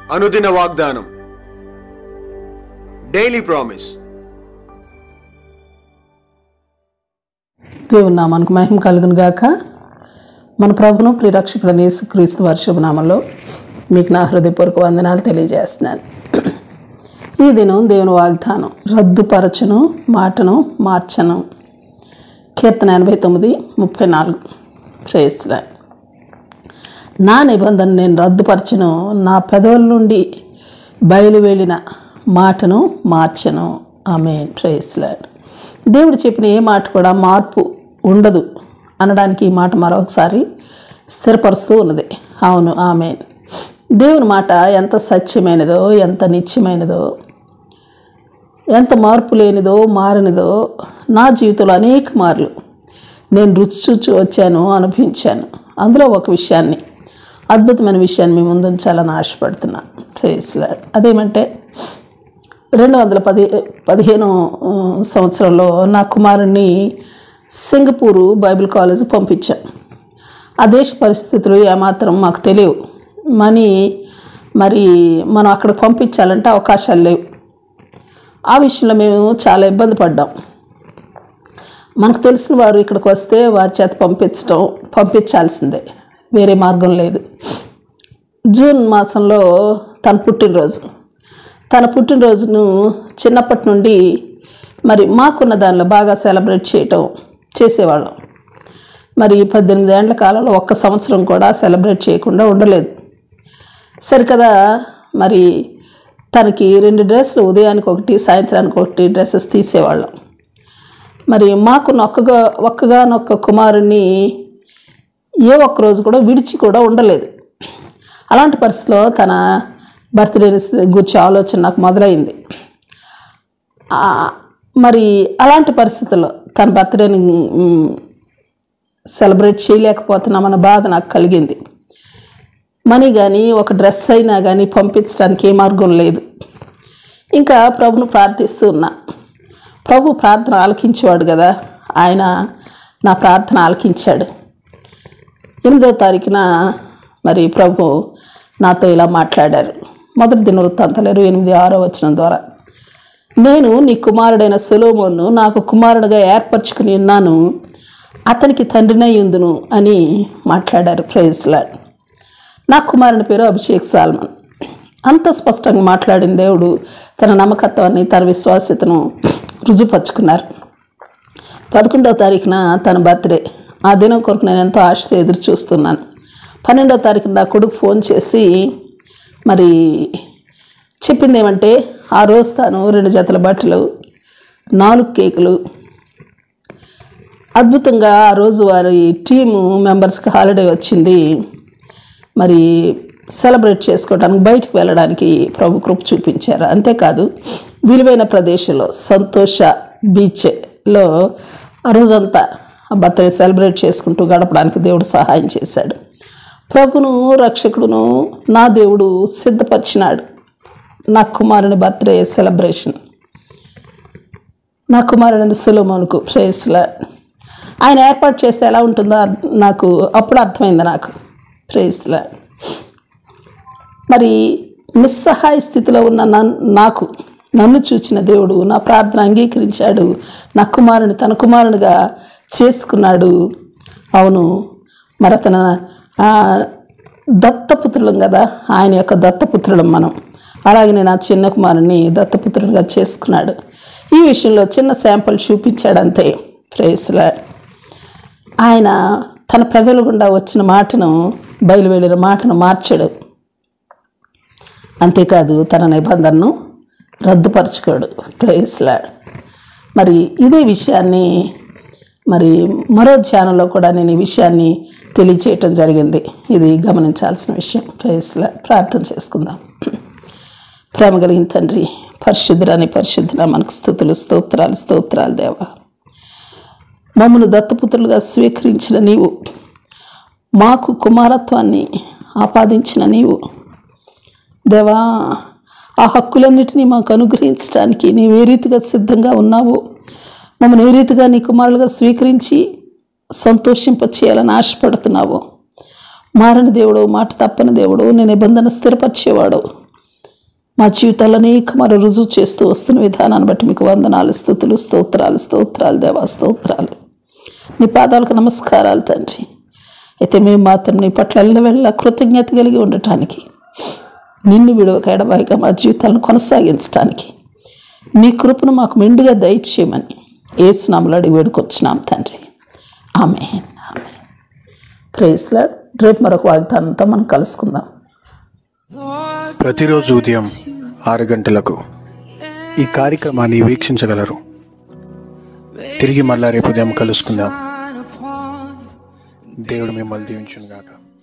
అనుదిన వాగ్దానం daily promise దేవుని నామానికి మహిమ కలుగును గాక మన ప్రభును ప్రిరక్షకుడని యేసుక్రీస్తు వారి శుభనామంలో మీకు నా హృదయపూర్వక వందనాలు తెలియజేస్తున్నాను ఈ దినం దేవుని వాగ్దానం రద్దుపరచను మాటను మార్చను కీర్తన ఎనభై తొమ్మిది ముప్పై నాలుగు చేస్తున్నాను నా నిబంధన నేను రద్దుపరచను నా పెదవుల నుండి బయలు వెళ్ళిన మాటను మార్చను ఆమె ప్రేస్లాడ్ దేవుడు చెప్పిన ఏ మాట కూడా మార్పు ఉండదు అనడానికి ఈ మాట మరొకసారి స్థిరపరుస్తూ ఉన్నది అవును ఆమె దేవుని మాట ఎంత సత్యమైనదో ఎంత నిత్యమైనదో ఎంత మార్పు లేనిదో మారనిదో నా జీవితంలో అనేక మార్లు నేను రుచి చూచి వచ్చాను అనుభవించాను అందులో ఒక విషయాన్ని అద్భుతమైన విషయాన్ని మీ ముందు ఉంచాలని ఆశపడుతున్నా ప్రేస్లా అదేమంటే రెండు వందల పది పదిహేను ఆ, సంవత్సరంలో నా కుమారుణ్ణి సింగపూరు బైబిల్ కాలేజ్ పంపించాను ఆ దేశ పరిస్థితులు ఏమాత్రం మాకు తెలియవు మనీ మరి మనం అక్కడ పంపించాలంటే అవకాశాలు లేవు ఆ విషయంలో మేము చాలా ఇబ్బంది పడ్డాం మనకు తెలిసిన వారు ఇక్కడికి వస్తే వారి చేత పంపించడం పంపించాల్సిందే వేరే మార్గం లేదు జూన్ మాసంలో తన పుట్టినరోజు తన పుట్టినరోజును చిన్నప్పటి నుండి మరి మాకున్న దానిలో బాగా సెలబ్రేట్ చేయటం చేసేవాళ్ళం మరి పద్దెనిమిది ఏళ్ల కాలంలో ఒక్క సంవత్సరం కూడా సెలబ్రేట్ చేయకుండా ఉండలేదు సరికదా మరి తనకి రెండు డ్రెస్సులు ఉదయానికి ఒకటి సాయంత్రానికి ఒకటి డ్రెస్సెస్ తీసేవాళ్ళం మరి మాకు నొక్కగా ఒక్కగానొక్క కుమారుణ్ణి ఏ ఒక్క రోజు కూడా విడిచి కూడా ఉండలేదు అలాంటి పరిస్థితిలో తన బర్త్డేని గురించి ఆలోచన నాకు మొదలైంది ఆ, మరి అలాంటి పరిస్థితుల్లో తన బర్త్డేని మ్, సెలబ్రేట్ చేయలేకపోతున్నామన్న బాధ నాకు కలిగింది మనీ కానీ ఒక డ్రెస్ అయినా కానీ పంపించడానికి ఏ మార్గం లేదు ఇంకా ప్రభును ప్రార్థిస్తూ ఉన్నా ప్రభు ప్రార్థన ఆలకించేవాడు కదా ఆయన నా ప్రార్థన ఆలకించాడు ఎనిమిదో తారీఖున మరి ప్రభు నాతో ఇలా మాట్లాడారు మొదటి దినవృత్తాంతాలు ఇరవై ఎనిమిది ఆరో వచనం ద్వారా నేను నీ కుమారుడైన సులోమోను నాకు కుమారుడుగా ఏర్పరచుకుని ఉన్నాను అతనికి తండ్రినై ఉందును అని మాట్లాడారు ప్రైజ్లాడ్ నా కుమారుని పేరు అభిషేక్ సాల్మన్ అంత స్పష్టంగా మాట్లాడిన దేవుడు తన నమ్మకత్వాన్ని తన విశ్వాస్యతను రుజుపరుచుకున్నారు పదకొండవ తారీఖున తన బర్త్డే ఆ దినం కొరకు నేను ఎంతో ఆశతో ఎదురు చూస్తున్నాను పన్నెండవ తారీఖున నా కొడుకు ఫోన్ చేసి మరి చెప్పింది ఏమంటే ఆ రోజు తాను రెండు జతల బట్టలు నాలుగు కేకులు అద్భుతంగా ఆ రోజు వారి టీము మెంబర్స్కి హాలిడే వచ్చింది మరి సెలబ్రేట్ చేసుకోవడానికి బయటికి వెళ్ళడానికి ప్రభు కృప చూపించారు అంతేకాదు విలువైన ప్రదేశంలో సంతోష బీచ్లో ఆ రోజంతా ఆ బర్త్డే సెలబ్రేట్ చేసుకుంటూ గడపడానికి దేవుడు సహాయం చేశాడు ప్రభును రక్షకుడును నా దేవుడు సిద్ధపరిచినాడు నా కుమారుని బర్త్డే సెలబ్రేషన్ నా కుమారుడిని సులోమోనుకు ప్రేస్లా ఆయన ఏర్పాటు చేస్తే ఎలా ఉంటుందో అర్థ- నాకు అప్పుడు అర్థమైంది నాకు ప్రేస్లా మరి నిస్సహాయ స్థితిలో ఉన్న నన్- నాకు నన్ను చూచిన దేవుడు నా ప్రార్థన అంగీకరించాడు నా కుమారుని తన కుమారునిగా చేసుకున్నాడు అవును మరి అతను ఆ, దత్తపుత్రులం కదా ఆయన యొక్క దత్తపుత్రులం మనం అలాగే నేను ఆ చిన్న కుమారుని దత్తపుత్రునిగా చేసుకున్నాడు ఈ విషయంలో చిన్న శాంపుల్ చూపించాడు అంతే ప్రేస్లా ఆయన తన పెదవుల గుండా వచ్చిన మాటను బయలువెళ్ళిన మాటను మార్చాడు అంతేకాదు తన నిబంధనను రద్దుపరచుకోడు ప్రేస్లాడ్ మరి ఇదే విషయాన్ని మరి మరో ధ్యానంలో కూడా నేను ఈ విషయాన్ని తెలియచేయటం జరిగింది ఇది గమనించాల్సిన విషయం ప్రేస్లా ప్రార్థన చేసుకుందాం ప్రేమ కలిగిన తండ్రి పరిశుద్ధురాని పరిశుద్ధుల మనకు స్థుతులు స్తోత్రాలు స్తోత్రాలు దేవా మమ్మల్ని దత్తపుత్రులుగా స్వీకరించిన నీవు మాకు కుమారత్వాన్ని ఆపాదించిన నీవు దేవా ఆ హక్కులన్నిటినీ మాకు అనుగ్రహించడానికి నీవు ఏ రీతిగా సిద్ధంగా ఉన్నావో మమ్మల్ని ఏ రీతిగా నీ కుమారులుగా స్వీకరించి సంతోషింపచేయాలని ఆశపడుతున్నావో మారని దేవుడు మాట తప్పని దేవుడు నీ నిబంధన స్థిరపరిచేవాడు మా జీవితాలు అనేక మరి రుజువు చేస్తూ వస్తున్న విధానాన్ని బట్టి మీకు వందనాలు స్థుతులు స్తోత్రాలు స్తోత్రాలు దేవా స్తోత్రాలు నీ పాదాలకు నమస్కారాలు తండ్రి అయితే మేము మాత్రం నీ పట్ల ఎల్లవెళ్ళ కృతజ్ఞత కలిగి ఉండటానికి నిన్ను విడవక ఎడబాయిగా మా జీవితాలను కొనసాగించడానికి నీ కృపను మాకు మెండుగా దయచేయమని ఏసునాములు అడిగి వేడుకొచ్చున్నాం తండ్రి ఆమె ఆమె ప్రేస్లా రేపు మరొక వాగ్దానంతో మనం కలుసుకుందాం ప్రతిరోజు ఉదయం ఆరు గంటలకు ఈ కార్యక్రమాన్ని వీక్షించగలరు తిరిగి మళ్ళా రేపు ఉదయం కలుసుకుందాం దేవుడు మిమ్మల్ని దీవించును గాక